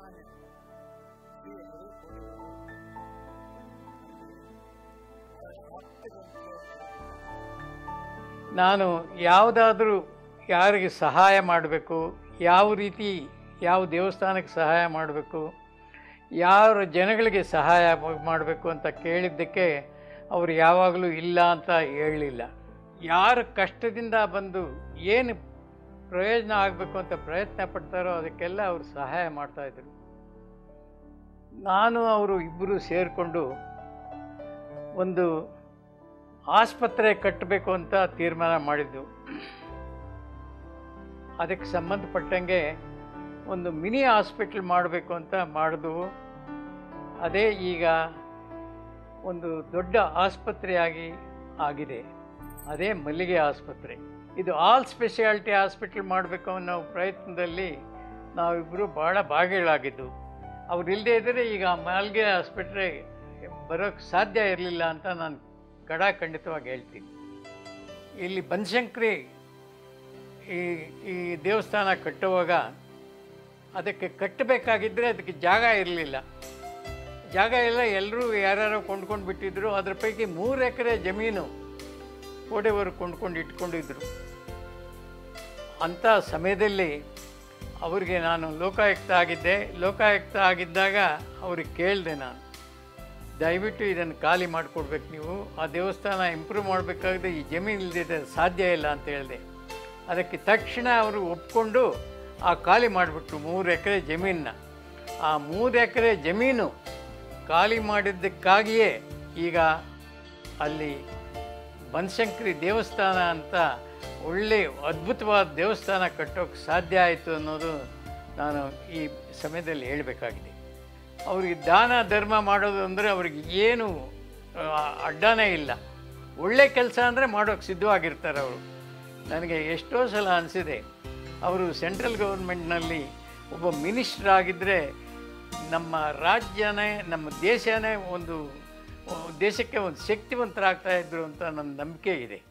ನಾನು ಯಾವುದಾದ್ರೂ ಯಾರಿಗೆ ಸಹಾಯ ಮಾಡಬೇಕು ಯಾವ ರೀತಿ ಯಾವ ದೇವಸ್ಥಾನಕ್ಕೆ ಸಹಾಯ ಮಾಡಬೇಕು ಯಾವ ಜನಗಳಿಗೆ ಸಹಾಯ ಮಾಡಬೇಕು ಅಂತ ಕೇಳಿದ್ದಕ್ಕೆ ಅವರು ಯಾವಾಗಲೂ ಇಲ್ಲ ಅಂತ ಹೇಳಲಿಲ್ಲ ಯಾರು ಕಷ್ಟದಿಂದ ಬಂದು ಏನು ಪ್ರಯೋಜನ ಆಗಬೇಕು ಅಂತ ಪ್ರಯತ್ನ ಪಡ್ತಾರೋ ಅದಕ್ಕೆಲ್ಲ ಅವರು ಸಹಾಯ ಮಾಡ್ತಾಯಿದ್ರು ನಾನು ಅವರು ಇಬ್ಬರು ಸೇರಿಕೊಂಡು ಒಂದು ಆಸ್ಪತ್ರೆ ಕಟ್ಟಬೇಕು ಅಂತ ತೀರ್ಮಾನ ಮಾಡಿದ್ದು ಅದಕ್ಕೆ ಸಂಬಂಧಪಟ್ಟಂಗೆ ಒಂದು ಮಿನಿ ಹಾಸ್ಪಿಟ್ಲ್ ಮಾಡಬೇಕು ಅಂತ ಮಾಡಿದ್ವು ಅದೇ ಈಗ ಒಂದು ದೊಡ್ಡ ಆಸ್ಪತ್ರೆಯಾಗಿ ಆಗಿದೆ ಅದೇ ಮಲ್ಲಿಗೆ ಆಸ್ಪತ್ರೆ ಇದು ಆಲ್ ಸ್ಪೆಷಾಲಿಟಿ ಹಾಸ್ಪಿಟ್ಲ್ ಮಾಡಬೇಕು ಅನ್ನೋ ಪ್ರಯತ್ನದಲ್ಲಿ ನಾವಿಬ್ಬರು ಭಾಳ ಭಾಗಿಗಳಾಗಿದ್ದು ಅವ್ರು ಇಲ್ಲದೇ ಇದ್ದರೆ ಈಗ ಮಲ್ಲಿಗೆ ಆಸ್ಪತ್ರೆ ಬರೋಕ್ಕೆ ಸಾಧ್ಯ ಇರಲಿಲ್ಲ ಅಂತ ನಾನು ಖಡಾಖಂಡಿತವಾಗಿ ಹೇಳ್ತೀನಿ ಇಲ್ಲಿ ಬನಶಂಕರಿ ಈ ಈ ದೇವಸ್ಥಾನ ಕಟ್ಟುವಾಗ ಅದಕ್ಕೆ ಕಟ್ಟಬೇಕಾಗಿದ್ದರೆ ಅದಕ್ಕೆ ಜಾಗ ಇರಲಿಲ್ಲ ಜಾಗ ಎಲ್ಲ ಎಲ್ಲರೂ ಯಾರ್ಯಾರೋ ಕೊಂಡ್ಕೊಂಡು ಬಿಟ್ಟಿದ್ರು ಅದ್ರ ಪೈಕಿ ಮೂರು ಎಕರೆ ಜಮೀನು ಕೋಡೆವರು ಕೊಂಡ್ಕೊಂಡು ಇಟ್ಕೊಂಡಿದ್ರು ಅಂಥ ಸಮಯದಲ್ಲಿ ಅವರಿಗೆ ನಾನು ಲೋಕಾಯುಕ್ತ ಆಗಿದ್ದೆ ಲೋಕಾಯುಕ್ತ ಆಗಿದ್ದಾಗ ಅವ್ರಿಗೆ ಕೇಳಿದೆ ನಾನು ದಯವಿಟ್ಟು ಇದನ್ನು ಖಾಲಿ ಮಾಡಿಕೊಡ್ಬೇಕು ನೀವು ಆ ದೇವಸ್ಥಾನ ಇಂಪ್ರೂವ್ ಮಾಡಬೇಕಾದ್ರೆ ಈ ಜಮೀನು ಇಲ್ಲದಿದ್ದರೆ ಸಾಧ್ಯ ಇಲ್ಲ ಅಂತ ಹೇಳಿದೆ ಅದಕ್ಕೆ ತಕ್ಷಣ ಅವರು ಒಪ್ಕೊಂಡು ಆ ಖಾಲಿ ಮಾಡಿಬಿಟ್ರು ಮೂರು ಎಕರೆ ಜಮೀನನ್ನ ಆ ಮೂರು ಎಕರೆ ಜಮೀನು ಖಾಲಿ ಮಾಡಿದ್ದಕ್ಕಾಗಿಯೇ ಈಗ ಅಲ್ಲಿ ಬನಶಂಕರಿ ದೇವಸ್ಥಾನ ಅಂತ ಒಳ್ಳೆ ಅದ್ಭುತವಾದ ದೇವಸ್ಥಾನ ಕಟ್ಟೋಕ್ಕೆ ಸಾಧ್ಯ ಆಯಿತು ಅನ್ನೋದು ನಾನು ಈ ಸಮಯದಲ್ಲಿ ಹೇಳಬೇಕಾಗಿದೆ ಅವರಿಗೆ ದಾನ ಧರ್ಮ ಮಾಡೋದು ಅಂದರೆ ಅವ್ರಿಗೆ ಏನು ಆ, ಅಡ್ಡನೇ ಇಲ್ಲ ಒಳ್ಳೆ ಕೆಲಸ ಅಂದರೆ ಮಾಡೋಕ್ಕೆ ಸಿದ್ಧವಾಗಿರ್ತಾರೆ ಅವರು ನನಗೆ ಎಷ್ಟೋ ಸಲ ಅನಿಸಿದೆ ಅವರು ಸೆಂಟ್ರಲ್ ಗೌರ್ಮೆಂಟ್ನಲ್ಲಿ ಒಬ್ಬ ಮಿನಿಸ್ಟರ್ ಆಗಿದ್ದರೆ ನಮ್ಮ ರಾಜ್ಯನೇ ನಮ್ಮ ದೇಶನೇ ಒಂದು ದೇಶಕ್ಕೆ ಒಂದು ಶಕ್ತಿವಂತರಾಗ್ತಾ ಇದ್ರು ಅಂತ ನನ್ನ ನಂಬಿಕೆ ಇದೆ